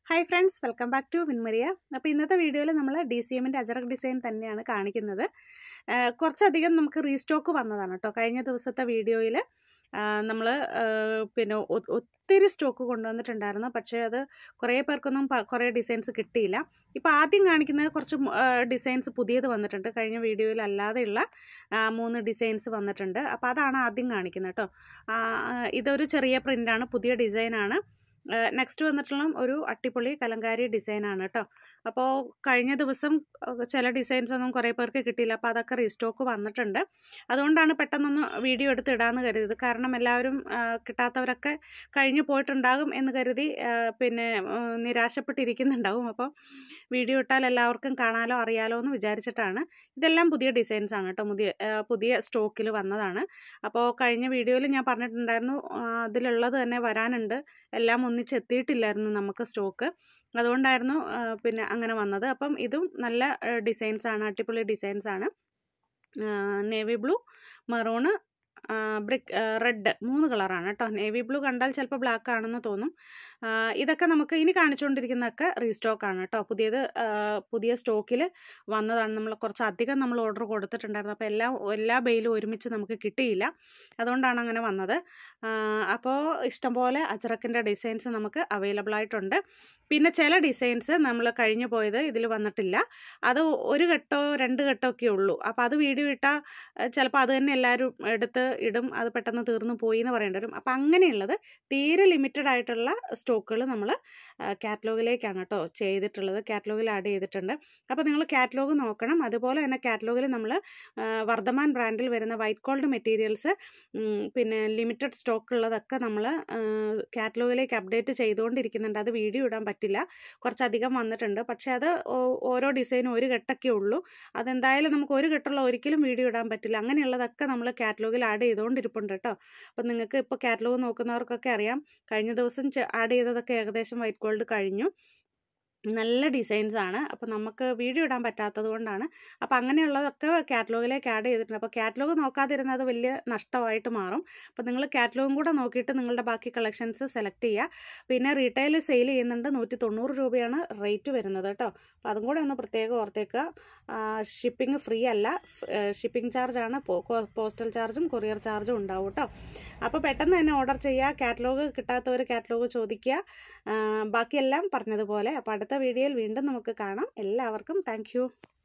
hi friends welcome back to Vinmaria അപ്പോൾ ഇന്നത്തെ വീഡിയോയിൽ നമ്മൾ ഡി സി എമ്മിൻ്റെ അജറക് ഡിസൈൻ തന്നെയാണ് കാണിക്കുന്നത് ആ, കുറച്ചധികം നമുക്ക് റീസ്റ്റോക്ക് വന്നതാണ് കേട്ടോ കഴിഞ്ഞ ദിവസത്തെ വീഡിയോയിൽ നമ്മൾ പിന്നെ ഒ- ഒത്തിരി സ്റ്റോക്ക് കൊണ്ടുവന്നിട്ടുണ്ടായിരുന്നു പക്ഷേ അത് കുറേ പേർക്കൊന്നും പ- കുറേ ഡിസൈൻസ് കിട്ടിയില്ല ഇപ്പോൾ ആദ്യം കാണിക്കുന്നത് കുറച്ച് ഡിസൈൻസ് പുതിയത് വന്നിട്ടുണ്ട് കഴിഞ്ഞ വീഡിയോയിൽ അല്ലാതെയുള്ള ആ, മൂന്ന് ഡിസൈൻസ് വന്നിട്ടുണ്ട് അപ്പോൾ അതാണ് ആദ്യം കാണിക്കുന്നത് കേട്ടോ ആ, ആ, ഇതൊരു ചെറിയ പ്രിൻ്റാണ് പുതിയ ഡിസൈനാണ് നെക്സ്റ്റ് വന്നിട്ടുള്ള ഒരു അട്ടിപ്പൊളി കലങ്കാരി ഡിസൈനാണ് കേട്ടോ അപ്പോൾ കഴിഞ്ഞ ദിവസം അഹ് ചില ഡിസൈൻസ് ഒന്നും കുറേ പേർക്ക് കിട്ടിയില്ല അപ്പോൾ അതൊക്കെ റീസ്റ്റോക്ക് വന്നിട്ടുണ്ട് അതുകൊണ്ടാണ് പെട്ടെന്നൊന്ന് വീഡിയോ എടുത്ത് ഇടാമെന്ന് കരുതിയത് കാരണം എല്ലാവരും ആ, കിട്ടാത്തവരൊക്കെ കഴിഞ്ഞു പോയിട്ടുണ്ടാകും എന്ന് കരുതി ആ, പിന്നെ ആ, നിരാശപ്പെട്ടിരിക്കുന്നുണ്ടാവും അപ്പോൾ വീഡിയോ ഇട്ടാൽ എല്ലാവർക്കും കാണാലോ അറിയാലോ എന്ന് വിചാരിച്ചിട്ടാണ് ഇതെല്ലാം പുതിയ ഡിസൈൻസ് ആണ് കേട്ടോ പുതിയ ആ, പുതിയ സ്റ്റോക്കിൽ വന്നതാണ് അപ്പോൾ കഴിഞ്ഞ വീഡിയോയിൽ ഞാൻ പറഞ്ഞിട്ടുണ്ടായിരുന്നു ആ, അതിലുള്ളത് തന്നെ വരാനുണ്ട് എല്ലാം ഒന്നിച്ചെത്തിയിട്ടില്ലായിരുന്നു നമുക്ക് സ്റ്റോക്ക് അതുകൊണ്ടായിരുന്നു ആ, പിന്നെ അങ്ങനെ വന്നത് അപ്പം ഇതും നല്ല ഡിസൈൻസ് ആണ് അടിപൊളി ഡിസൈൻസ് ആണ് navy blue maroon brick red മൂന്ന് കളറാണ് കേട്ടോ നേവി ബ്ലൂ കണ്ടാൽ ചിലപ്പോൾ ബ്ലാക്ക് ആണെന്ന് തോന്നും ആ, ഇതൊക്കെ നമുക്ക് ഇനി കാണിച്ചുകൊണ്ടിരിക്കുന്നതൊക്കെ റീസ്റ്റോക്ക് ആണ് കേട്ടോ പുതിയത് ആ, പുതിയ സ്റ്റോക്കിൽ വന്നതാണ് നമ്മൾ കുറച്ച് അധികം നമ്മൾ ഓർഡർ കൊടുത്തിട്ടുണ്ടായിരുന്നു അപ്പോൾ എല്ലാം എല്ലാ ബെയിലും ഒരുമിച്ച് നമുക്ക് കിട്ടിയില്ല അതുകൊണ്ടാണ് അങ്ങനെ വന്നത് അപ്പോൾ ഇഷ്ടംപോലെ അജറക്കിൻ്റെ ഡിസൈൻസ് നമുക്ക് അവൈലബിൾ ആയിട്ടുണ്ട് പിന്നെ ചില ഡിസൈൻസ് നമ്മൾ കഴിഞ്ഞു പോയത് ഇതിൽ വന്നിട്ടില്ല അത് ഒരു ഘട്ടോ രണ്ട് ഘട്ടോ ഒക്കെ ഉള്ളൂ അപ്പോൾ അത് വീഡിയോ ഇട്ടാൽ ചിലപ്പോൾ അത് തന്നെ എല്ലാവരും എടുത്ത് ഇടും അത് പെട്ടെന്ന് തീർന്നു പോയി എന്ന് പറയേണ്ടി വരും അപ്പോൾ അങ്ങനെയുള്ളത് തീരെ ലിമിറ്റഡ് ആയിട്ടുള്ള സ്റ്റോക്കുകൾ നമ്മൾ കാറ്റലോഗിലേക്കാണ് കേട്ടോ ചെയ്തിട്ടുള്ളത് കാറ്റലോഗിൽ ആഡ് ചെയ്തിട്ടുണ്ട് അപ്പോൾ നിങ്ങൾ കാറ്റലോഗ് നോക്കണം അതുപോലെ തന്നെ കാറ്റലോഗിൽ നമ്മൾ വർദ്ധമാൻ ബ്രാൻഡിൽ വരുന്ന വൈറ്റ് ഗോൾഡ് മെറ്റീരിയൽസ് പിന്നെ ലിമിറ്റഡ് സ്റ്റോക്ക് ഉള്ളതൊക്കെ നമ്മൾ കാറ്റലോഗിലേക്ക് അപ്ഡേറ്റ് ചെയ്തുകൊണ്ടിരിക്കുന്നുണ്ട് അത് വീഡിയോ ഇടാൻ പറ്റില്ല കുറച്ചധികം വന്നിട്ടുണ്ട് പക്ഷേ അത് ഓ- ഓരോ ഡിസൈനും ഒരു ഘട്ടമൊക്കെ ഉള്ളൂ അതെന്തായാലും നമുക്ക് ഒരു ഘട്ടമുള്ള ഒരിക്കലും വീഡിയോ ഇടാൻ പറ്റില്ല അങ്ങനെയുള്ളതൊക്കെ നമ്മൾ കാറ്റലോഗിൽ ആഡ് ചെയ്തുകൊണ്ടിരിപ്പുണ്ട് കേട്ടോ അപ്പം നിങ്ങൾക്ക് ഇപ്പോൾ കാറ്റലോഗ് നോക്കുന്നവർക്കൊക്കെ അറിയാം കഴിഞ്ഞ ദിവസം ആഡ് ചെയ്തതൊക്കെ ഏകദേശം വൈറ്റ് ഗോൾഡ് കഴിഞ്ഞു നല്ല ഡിസൈൻസ് ആണ് അപ്പോൾ നമുക്ക് വീഡിയോ ഇടാൻ പറ്റാത്തത് കൊണ്ടാണ് അപ്പോൾ അങ്ങനെയുള്ളതൊക്കെ കാറ്റലോഗിലേക്ക് ആഡ് ചെയ്തിട്ടുണ്ട് അപ്പോൾ കാറ്റലോഗ് നോക്കാതിരുന്നത് വലിയ നഷ്ടമായിട്ട് മാറും അപ്പോൾ നിങ്ങൾ കാറ്റലോഗും കൂടെ നോക്കിയിട്ട് നിങ്ങളുടെ ബാക്കി കളക്ഷൻസ് സെലക്ട് ചെയ്യുക പിന്നെ റീറ്റെയിൽ സെയിൽ ചെയ്യുന്നുണ്ട് നൂറ്റി തൊണ്ണൂറ് രൂപയാണ് റേറ്റ് വരുന്നത് കേട്ടോ അപ്പോൾ അതും കൂടെ ഒന്ന് പ്രത്യേകം ഓർത്തേക്കുക ഷിപ്പിംഗ് ഫ്രീ അല്ല ഷിപ്പിംഗ് ചാർജാണ് പോസ്റ്റൽ ചാർജും കൊറിയർ ചാർജും ഉണ്ടാവും കേട്ടോ അപ്പോൾ പെട്ടെന്ന് തന്നെ ഓർഡർ ചെയ്യുക കാറ്റലോഗ് കിട്ടാത്തവർ കാറ്റലോഗ് ചോദിക്കുക ആ, ബാക്കിയെല്ലാം പറഞ്ഞതുപോലെ അപ്പോൾ അടുത്ത വീഡിയോയിൽ വീണ്ടും നമുക്ക് കാണാം എല്ലാവർക്കും താങ്ക്